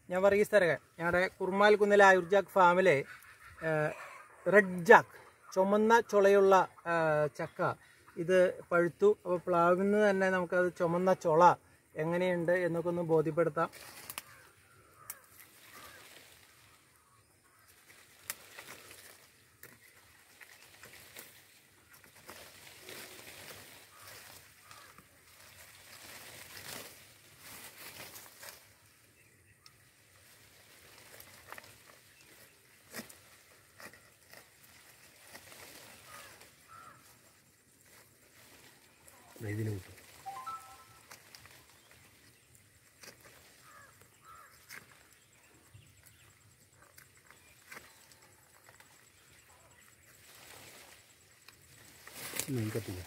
ഞാൻ വർഗീസ് തരകൻ ഞങ്ങളുടെ കുർമാൽ കുന്നിലെ ആയുർജാക്ക് ഫാമിലെ റെഡ് ജാക്ക് ചുമന്ന ചുളയുള്ള ആ, ചക്ക ഇത് പഴുത്തു അപ്പോൾ പ്ലാവിൽ നിന്ന് തന്നെ നമുക്കത് ചുമന്ന ചുള എങ്ങനെയുണ്ട് എന്നൊക്കെ ഒന്ന് ബോധ്യപ്പെടുത്താം ഇതിന് കിട്ടും കത്തില്ല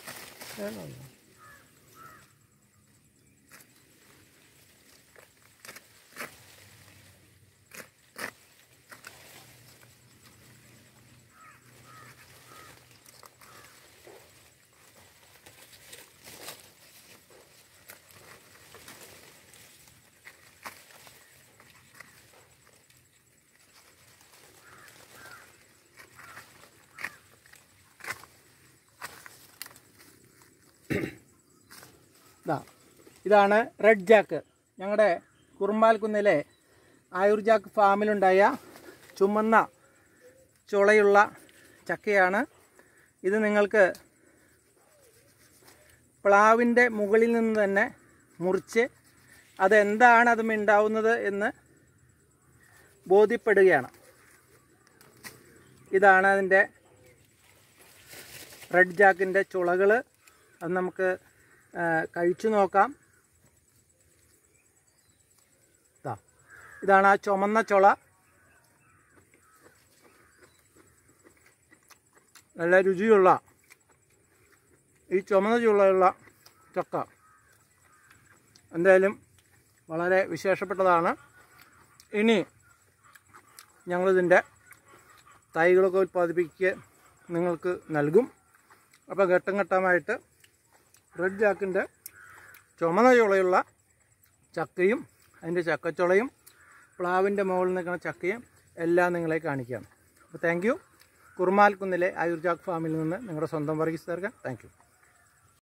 ഇതാ ഇതാണ് റെഡ് ജാക്ക് ഞങ്ങളുടെ കുറുമ്പാൽ കുന്നിലെ ആയുർജാക്ക് ഫാമിലുണ്ടായ ചുമന്ന ചുളയുള്ള ചക്കയാണ് ഇത് നിങ്ങൾക്ക് പ്ലാവിൻ്റെ മുകളിൽ നിന്ന് തന്നെ മുറിച്ച് അതെന്താണ് അതും ഉണ്ടാവുന്നത് എന്ന് ബോധ്യപ്പെടുകയാണ് ഇതാണ് അതിൻ്റെ റെഡ് ജാക്കിൻ്റെ ചുളകൾ അത് നമുക്ക് ആ, കഴിച്ചു നോക്കാം ദാ, ഇതാണ് ആ ചുമന്ന ചുള നല്ല രുചിയുള്ള ഈ ചുമന്ന ചുളയുള്ള ചക്ക എന്തായാലും വളരെ വിശേഷപ്പെട്ടതാണ് ഇനി ഞങ്ങളിതിൻ്റെ തൈകളൊക്കെ ഉൽപ്പാദിപ്പിക്കുക നിങ്ങൾക്ക് നൽകും അപ്പോൾ ഘട്ടം ഘട്ടമായിട്ട് റെഡ് ജാക്കിൻ്റെ ചുമന്ന ചുളയുള്ള ചക്കയും അതിൻ്റെ ചക്കച്ചുളയും പ്ലാവിൻ്റെ മുകളിൽ നിൽക്കുന്ന ചക്കയും എല്ലാം നിങ്ങളെ കാണിക്കാം അപ്പോൾ താങ്ക് യു കുർമാൽ കുന്നിലെ ആയുർജാക്ക് ഫാമിൽ നിന്ന് നിങ്ങളുടെ സ്വന്തം വർഗീസ് തീർക്കാൻ താങ്ക് യു